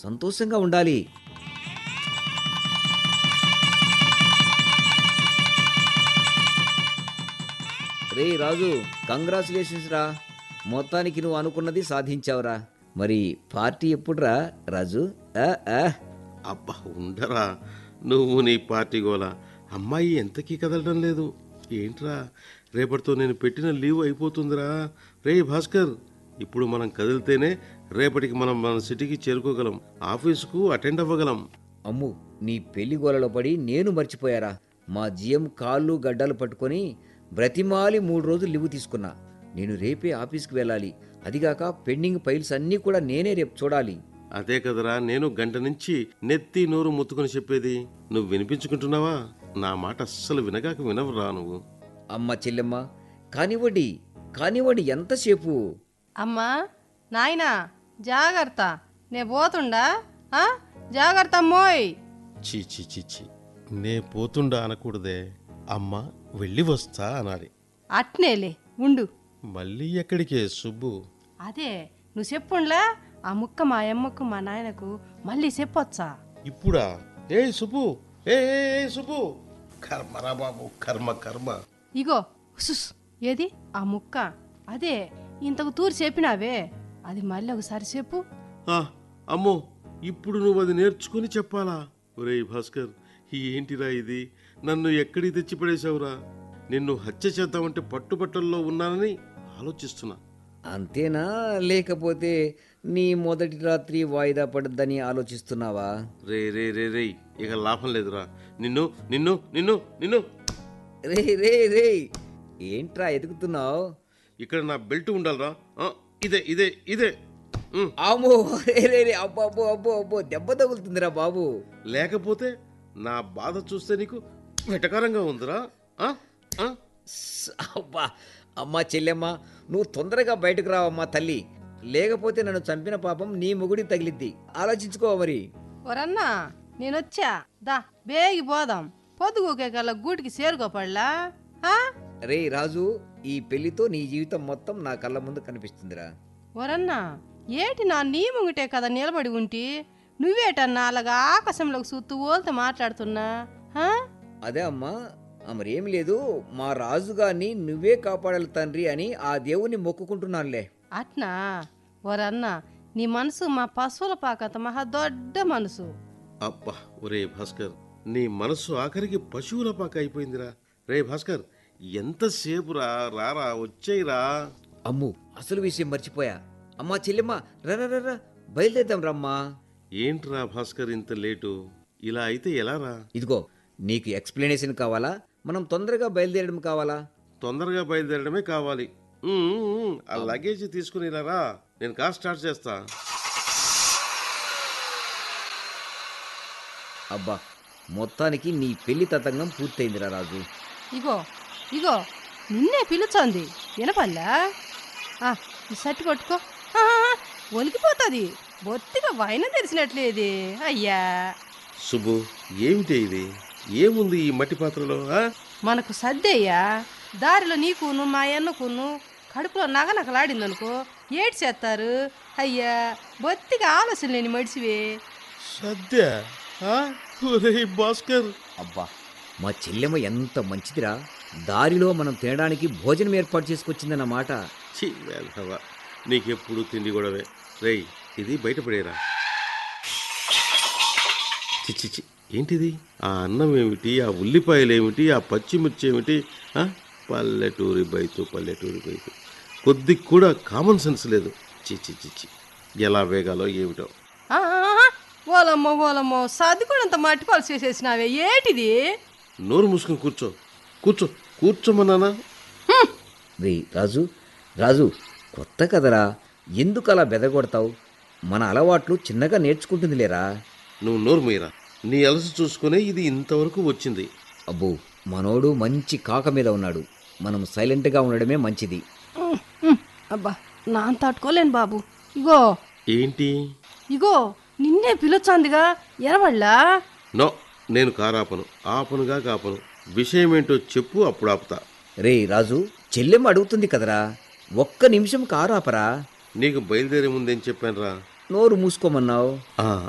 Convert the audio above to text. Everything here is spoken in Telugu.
సంతోషంగా ఉండాలి రే రాజు కంగ్రాచులేషన్స్ రా మొత్తానికి నువ్వు అనుకున్నది సాధించావురా మరి పార్టీ ఎప్పుడురా రాజు ఆ, ఆ. అబ్బా ఉండరా నువ్వు నీ పార్టీ గోల అమ్మాయి ఎంతకీ కదలడం లేదు ఏంట్రా రేపటితో నేను పెట్టిన లీవ్ అయిపోతుందిరా రే భాస్కర్ ఇప్పుడు మనం కదిలితేనే రేపటికి మనం మన సిటీకి చేరుకోగలం ఆఫీసుకు అటెండ్ అవ్వగలం అమ్ము నీ పెళ్లి గోలలో పడి నేను మర్చిపోయారా మా జిఎం కాళ్ళు గడ్డలు పట్టుకొని బ్రతిమాలి మూడు రోజులు లివ్ తీసుకున్నా నేను రేపే ఆఫీస్కి వెళ్ళాలి అదిగాక పెండింగ్ ఫైల్స్ అన్నీ కూడా నేనే రేపు చూడాలి అదే కదరా నేను గంట నుంచి నెత్తి నోరు ముత్తుకొని చెప్పేది నువ్వు వినిపించుకుంటున్నావా నా మాట అస్సలు వినగాక వినవురా నువ్వు అమ్మ చెల్లెమ్మ కానివ్వండి కానివ్వండి ఎంతసేపు అమ్మా నాయనా జాగ్రత్త నే పోతుండా ఆ? జాగ్రత్త అమ్మోయ్ చీ చీ చీ చీ నే పోతుండా అనకూడదే అమ్మ వెళ్ళి వస్తా అనాలి అట్నేలే ఉండు మళ్ళీ ఎక్కడికే సుబ్బు అదే నువ్వు చెప్పుండ్లా ఆ ముక్క మా అమ్మకు మా నాయనకు మళ్ళీ చెప్పొచ్చా ఇప్పుడా ఏ సుబ్బు ఏ ఏ, ఏ, సుబ్బు కర్మరా బాబు కర్మ కర్మ ఇగో సుస్ ఏది ఆ ముక్క అదే ఇంతకు తూరి చెప్పినావే అది మళ్ళీ ఒకసారి చెప్పు ఆ, అమ్మో ఇప్పుడు నువ్వు అది నేర్చుకుని చెప్పాలా ఒరేయ్ భాస్కర్ ఏంటిరా ఇది నన్ను ఎక్కడికి తెచ్చి పడేశావురా నిన్ను హత్య చేద్దామంటే పట్టుబట్టల్లో ఉన్నానని ఆలోచిస్తున్నా అంతేనా లేకపోతే నీ మొదటి రాత్రి వాయిదా పడద్దని ఆలోచిస్తున్నావా రే రే రే రే ఇక లాభం లేదురా నిన్ను నిన్ను నిన్ను నిన్ను రే రే రే ఏంట్రా ఎదుగుతున్నావు ఇక్కడ నా బెల్ట్ ఉండాలరా ఆ, ఇదే ఇదే ఇదే ఉమ్. అమ్మో రే రే రే అబ్బో అబ్బో అబ్బో అబ్బో దెబ్బ తగులుతుందిరా బాబు లేకపోతే నా బాధ చూస్తే నీకు వెటకారంగా ఉందిరా ఆ? ఆ? స్- అబ్బా అమ్మా చెల్లెమ్మ నువ్వు తొందరగా బయటకు రావమ్మా తల్లి లేకపోతే నన్ను చంపిన పాపం నీ మొగుడికి తగిలిద్ది ఆలోచించుకో మరి ఒరన్నా నేనొచ్చా దా బేగి పోదాం పొద్దుగోకే కల్లా గూటికి చేరుకోపడలా ఆ? రే రాజు ఈ పెళ్లితో నీ జీవితం మొత్తం నా కళ్ళ ముందు కనిపిస్తుందిరా ఒరన్నా ఏటి నా నీ ముంగిటే కదా నిలబడి ఉంటి నువ్వేటన్నా అలాగా ఆకాశంలోకి చూస్తూ ఓల్తో మాట్లాడుతున్నా ఆ? అదే అమ్మా ఆ, మరేం లేదు మా రాజుగారిని నువ్వే కాపాడాలి తండ్రి అని ఆ దేవుని మొక్కుకుంటున్నానులే అట్నా ఒరన్నా నీ మనసు మా పశువుల పాకంత మహా దొడ్డ మనసు అబ్బా ఒరే భాస్కర్ నీ మనసు ఆఖరికి పశువుల పాక అయిపోయిందిరా రే భాస్కర్ ఎంతసేపు రా రారా వచ్చేయిరా అమ్ము అసలు విషయం మర్చిపోయా అమ్మా చెల్లెమ్మ రా రా, రా రా బయలుదేద్దాం రమ్మా ఏంట్రా భాస్కర్ ఇంత లేటు ఇలా అయితే ఎలా రా ఇదిగో నీకు ఎక్స్ప్లెనేషన్ కావాలా మనం తొందరగా బయలుదేరడం కావాలా తొందరగా బయలుదేరడమే కావాలి ఉమ్, ఉమ్, ఉమ్, ఆ లగేజ్ తీసుకుని ఇలా రా నేను కార్ స్టార్ట్ చేస్తా అబ్బా మొత్తానికి నీ పెళ్లి తతంగం పూర్తయిందిరా రాజు ఇగో ఇగో నిన్నే పిలుచోంది వినపల్లా ఆ, ఈ షర్ట్ కొట్టుకో ఆ, ఒలికిపోతుంది బొత్తిగా వైన తెరిచినట్లేది అయ్యా సుబ్బు ఏమిటి ఇది ఏముంది ఈ మట్టి పాత్రలో ఆ? మనకు సర్దయ్యా దారిలో నీకును మా అన్నకును కడుపులో నగనకలాడిందనుకో ఏడ్చేస్తారు చేస్తారు అయ్యా బొత్తిగా ఆలోచన లేని మడిసివే సద్య ఆ? ఒరేయ్ భాస్కర్ అబ్బా మా చెల్లెమ్మ ఎంత మంచిదిరా దారిలో మనం తినడానికి భోజనం ఏర్పాటు చేసుకొచ్చిందన్నమాట ఛీ వేధవ నీకెప్పుడు తిండి గొడవే రేయ్ ఇది బయటపడేరా చి చి చి ఏంటిది ఆ అన్నం ఏమిటి ఆ ఉల్లిపాయలు ఏమిటి ఆ పచ్చిమిర్చి ఏమిటి ఆ? పల్లెటూరి బయతు పల్లెటూరి బయతు కొద్ది కూడా కామన్ సెన్స్ లేదు చి చి చి చి ఎలా వేగాలో ఏమిటో ఆ, ఓలమ్మో ఓలమ్మో సర్దుకునంత మట్టిపాలు చేసేసినావే ఏటిది నోరు మూసుకొని కూర్చో కూర్చో కూర్చోమన్నానా రే రాజు రాజు కొత్త కదరా ఎందుకు అలా బెదగొడతావు మన అలవాట్లు చిన్నగా నేర్చుకుంటుందిలేరా నువ్వు నోరు మీరా నీ అలసి చూసుకునే ఇది ఇంతవరకు వచ్చింది అబ్బో మనోడు మంచి కాక మీద ఉన్నాడు మనం సైలెంట్గా ఉండడమే మంచిది ఉమ్, ఉమ్, అబ్బా నా తట్టుకోలేను బాబు ఇగో ఏంటి ఇగో నిన్నే పిలుచందిగా ఎరవళ్ళా నో నేను కారాపను ఆపనుగా కాపను విషయం ఏంటో చెప్పు అప్పుడు ఆపుతా రే రాజు చెల్లెమ్మ అడుగుతుంది కదరా ఒక్క నిమిషం కారాపరా నీకు బయలుదేరే ముందేం చెప్పానురా నోరు మూసుకోమన్నావు ఆ,